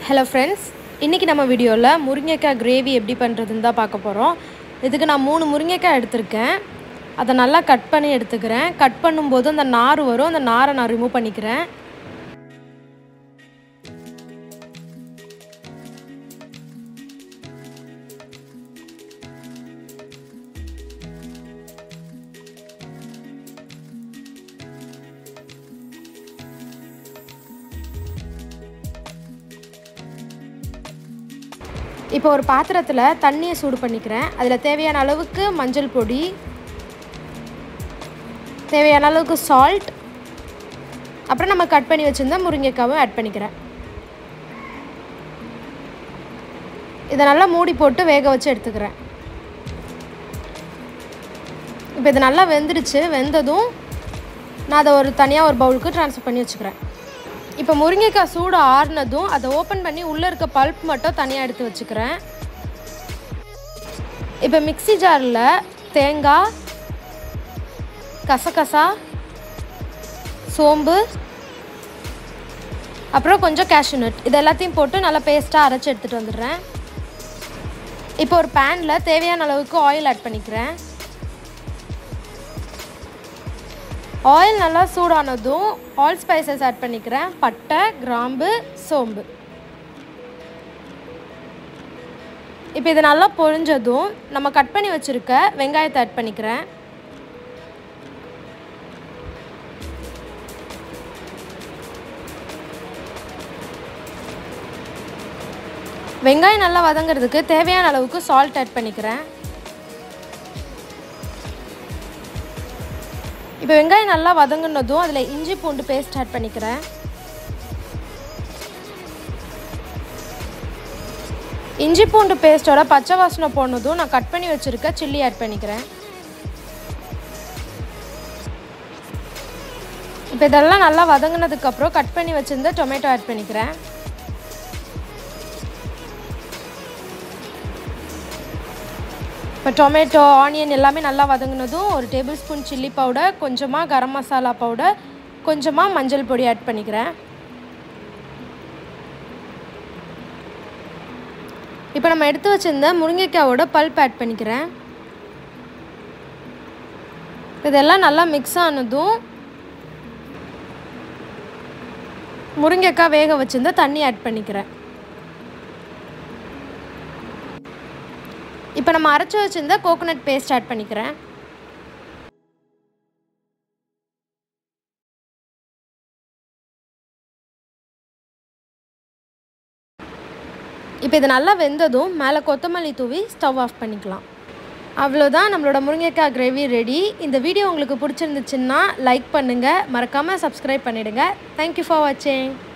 hello friends இன்றைக்கி நம்ம வீடியோவில் முருங்கைக்காய் கிரேவி எப்படி பண்ணுறதுன்னு தான் பார்க்க போகிறோம் இதுக்கு நான் மூணு முருங்கைக்காய் எடுத்திருக்கேன் அதை நல்லா கட் பண்ணி எடுத்துக்கிறேன் கட் பண்ணும்போது அந்த நார் வரும் அந்த நாரை நான் ரிமூவ் பண்ணிக்கிறேன் இப்போ ஒரு பாத்திரத்தில் தண்ணியை சூடு பண்ணிக்கிறேன் அதில் தேவையான அளவுக்கு மஞ்சள் பொடி தேவையான அளவுக்கு சால்ட் அப்புறம் நம்ம கட் பண்ணி வச்சுருந்த முருங்கைக்காவும் ஆட் பண்ணிக்கிறேன் இதை நல்லா மூடி போட்டு வேக வச்சு எடுத்துக்கிறேன் இப்போ இது நல்லா வெந்துடுச்சு வெந்ததும் நான் அதை ஒரு தனியாக ஒரு பவுலுக்கு ட்ரான்ஸ்ஃபர் பண்ணி வச்சுக்கிறேன் இப்போ முருங்கைக்காய் சூடு ஆறுனதும் அதை ஓப்பன் பண்ணி உள்ளே இருக்க பல்ப் மட்டும் தனியாக எடுத்து வச்சுக்கிறேன் இப்போ மிக்சி ஜாரில் தேங்காய் கசகசா சோம்பு அப்புறம் கொஞ்சம் கேஷ்யூ நட் இது எல்லாத்தையும் போட்டு நல்லா பேஸ்ட்டாக அரைச்சி எடுத்துகிட்டு வந்துடுறேன் இப்போ ஒரு பேனில் தேவையான அளவுக்கு ஆயில் ஆட் பண்ணிக்கிறேன் ஆயில் நல்லா சூடானதும் ஆல் ஸ்பைசஸ் ஆட் பண்ணிக்கிறேன் பட்டை கிராம்பு சோம்பு இப்போ இது நல்லா பொரிஞ்சதும் நம்ம கட் பண்ணி வச்சுருக்க வெங்காயத்தை ஆட் பண்ணிக்கிறேன் வெங்காயம் நல்லா வதங்கிறதுக்கு தேவையான அளவுக்கு சால்ட் ஆட் பண்ணிக்கிறேன் இப்போ வெங்காயம் நல்லா வதங்கினதும் அதில் இஞ்சி பூண்டு பேஸ்ட் ஆட் பண்ணிக்கிறேன் இஞ்சி பூண்டு பேஸ்ட்டோட பச்சை வாசனை போனதும் நான் கட் பண்ணி வச்சுருக்க சில்லி ஆட் பண்ணிக்கிறேன் இப்போ இதெல்லாம் நல்லா வதங்கினதுக்கப்புறம் கட் பண்ணி வச்சுருந்த டொமேட்டோ ஆட் பண்ணிக்கிறேன் இப்போ டொமேட்டோ ஆனியன் எல்லாமே நல்லா வதங்கினதும் ஒரு டேபிள் ஸ்பூன் சில்லி பவுடர் கொஞ்சமாக கரம் மசாலா பவுடர் கொஞ்சமாக மஞ்சள் பொடி ஆட் பண்ணிக்கிறேன் இப்போ நம்ம எடுத்து வச்சுருந்த முருங்கைக்காவோட பல்ப் ஆட் பண்ணிக்கிறேன் இதெல்லாம் நல்லா மிக்ஸ் ஆனதும் முருங்கைக்காய் வேக வச்சுருந்த தண்ணி ஆட் பண்ணிக்கிறேன் இப்போ நம்ம அரைச்சி வச்சுருந்த கோகோனட் பேஸ்ட் ஆட் பண்ணிக்கிறேன் இப்போ இது நல்லா வெந்ததும் மேலே கொத்தமல்லி தூவி ஸ்டவ் ஆஃப் பண்ணிக்கலாம் அவ்வளோதான் நம்மளோட முருங்கைக்காய் கிரேவி ரெடி இந்த வீடியோ உங்களுக்கு பிடிச்சிருந்துச்சுன்னா லைக் பண்ணுங்கள் மறக்காமல் சப்ஸ்கிரைப் பண்ணிவிடுங்க தேங்க்யூ ஃபார் வாட்சிங்